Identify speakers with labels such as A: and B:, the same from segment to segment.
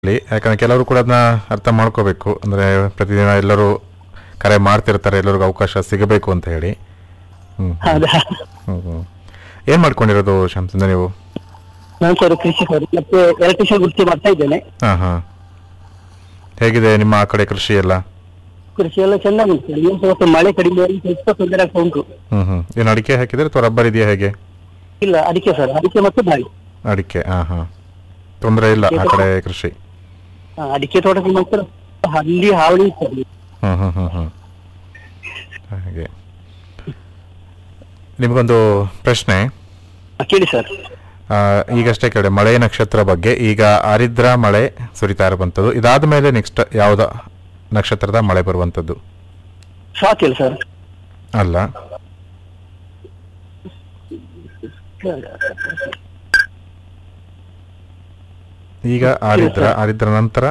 A: ಇಲ್ಲಿ ಯಾಕಂದ್ರೆ ಕೆಲವರು ಕೂಡ ಅದನ್ನ ಅರ್ಥ ಮಾಡ್ಕೋಬೇಕು ಅಂದ್ರೆ ಪ್ರತಿದಿನ ಎಲ್ಲರೂ ಕರೆ ಮಾಡ್ತಿರ್ತಾರೆ ಎಲ್ಲರಿಗೂ ಅವಕಾಶ ಸಿಗಬೇಕು ಅಂತ ಹೇಳಿ ಹ್ಮ್
B: ಹೌದಾ
A: ಹ್ಮ್ ಹ್ಮ್. ಏನ್ ಮಾಡ್ಕೊಂಡಿರೋದು ಶಾಂತಂದ್ರ ನೀವು
B: ನಾನು ಸರ್ ಕೃಷಿ ಸರ್ ಮತ್ತೆ ಎಲೆಕ್ಟ್ರಿಷಿಯನ್ ವೃತ್ತಿ ಮಾಡ್ತಾ ಇದ್ದೇನೆ
A: ಹಾ ಹಾ ಹೇಗಿದೆ ನಿಮ್ಮ ಆ ಕಡೆ ಕೃಷಿ ಎಲ್ಲ
B: ಕೃಷಿ ಎಲ್ಲ ಚೆನ್ನಾಗಿ ಉಂಟು ಏನು ಸ್ವಲ್ಪ ಮಳೆ ಕಡಿಮೆ ಆಗಿ ಸ್ವಲ್ಪ ತೊಂದರೆ ಆಗ್ತಾ ಉಂಟು
A: ಹ್ಮ್ ಹ್ಮ್ ಏನು ಅಡಿಕೆ ಹಾಕಿದ್ರೆ ಅಥವಾ ರಬ್ಬರ್ ಇದೆಯಾ ಹೇಗೆ
B: ಇಲ್ಲ ಅಡಿಕೆ ಸರ್ ಅಡಿಕೆ ಮತ್ತು ಬಾಳಿ
A: ಅಡಿಕೆ ಹಾ ಹಾ ತೊಂದರೆ ಇಲ್ಲ ಆ ಕಡೆ ಕೃಷಿ
B: ಆ, ಅಡಿಕೆ ತೋಟಕ್ಕೆ ಮಾತ್ರ ಅಲ್ಲಿ ಹಾವಳಿ ಇತ್ತು ಅಲ್ಲಿ.
A: ಹ್ಮ್ ಹ್ಮ್ ಹ್ಮ್ ಹ್ಮ್ ಹಾಗೆ ನಿಮಗೊಂದು ಪ್ರಶ್ನೆ
B: ಆ, ಕೇಳಿ ಸರ್
A: ಆ, ಈಗಷ್ಟೇ ಕೇಳಿ ಮಳೆ ನಕ್ಷತ್ರ ಬಗ್ಗೆ ಈಗ ಆರಿದ್ರ ಮಳೆ ಸುರಿತಾ ಇರುವಂಥದ್ದು ಇದಾದ ಮೇಲೆ ನೆಕ್ಸ್ಟ್ ಯಾವ್ದ ನಕ್ಷತ್ರದ ಮಳೆ ಬರುವಂಥದ್ದು
B: ಸ್ವಾತಿ ಅಲ್ಲ ಸರ್
A: ಅಲ್ಲ ಈಗ ಆರಿದ್ರ ಆರಿದ್ರ ನಂತರ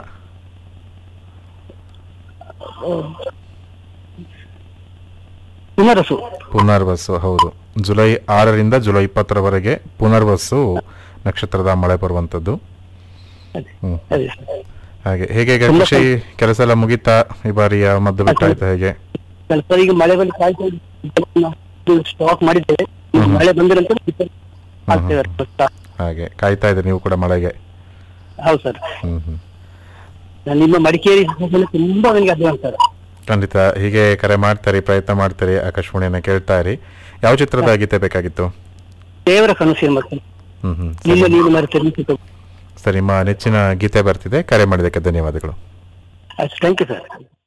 B: ಪುನರಸು
A: ಪುನರ್ವಸು ಹೌದು ಜುಲೈ ಆರರಿಂದ ಜುಲೈ ಇಪ್ಪತ್ತರವರೆಗೆ ಪುನರ್ವಸು ನಕ್ಷತ್ರದ ಮಳೆ ಬರುವಂಥದ್ದು
B: ಅದೇ
A: ಹ್ಮ್
B: ಅದೇ ಸರ್
A: ಹಾಗೆ ಹೇಗೆ ಈಗ
B: ತುಂಬಾ
A: ಕೃಷಿ ಕೆಲಸ ಎಲ್ಲ ಮುಗಿತಾ ಈ ಬಾರಿಯ ಮದ್ದು ಬಿಟ್ಟಾಯ್ತಾ ಹೇಗೆ
B: ಸ್ವಲ್ಪ ಈಗ ಮಳೆ ಬಂದು ಕಾಯ್ತಾ ಸ್ಟಾಕ್ ಮಾಡಿದ್ದೇವೆ ಈಗ
A: ಹ್ಮ್.
B: ಮಳೆ ಬಂದಿರ ಆಗ್ತೇವೆ
A: ಹಾಗೆ ಕಾಯ್ತಾ ಇದ್ದೀರಿ ನೀವು ಕೂಡ ಮಳೆಗೆ
B: ಹೌದು ಸರ್
A: ಹ್ಮ್ ಹ್ಮ್
B: ನಿಮ್ಮ ಮಡಿಕೇರಿ ಸಮಾಜದಲ್ಲಿ ತುಂಬಾ ನನಗೆ ಅಭಿಮಾನ ಸರ್
A: ಖಂಡಿತ ಹೀಗೆ ಕರೆ ಮಾಡ್ತಾರೆ ಪ್ರಯತ್ನ ಮಾಡ್ತಾರೆ ಆಕಾಶವಾಣಿಯನ್ನ ಕೇಳ್ತಾ ಇರಿ ಯಾವ ಚಿತ್ರದ ಗೀತೆ ಬೇಕಾಗಿತ್ತು
B: ದೇವರ ಕನಸಿನ ಮಕ್ಕಳು
A: ಹ್ಮ್ ಹ್ಮ್
B: ನಿಮ್ಮ
A: ಸರಿ.
B: ನೀನು ಮರೆತು
A: ಸರಿ ನಿಮ್ಮ ನೆಚ್ಚಿನ ಗೀತೆ ಬರ್ತಿದೆ ಕರೆ ಮಾಡಿದ್ದಕ್ಕೆ ಧನ್ಯವಾದಗಳು
B: ಥ್ಯಾಂಕ್ ಯು ಸರ್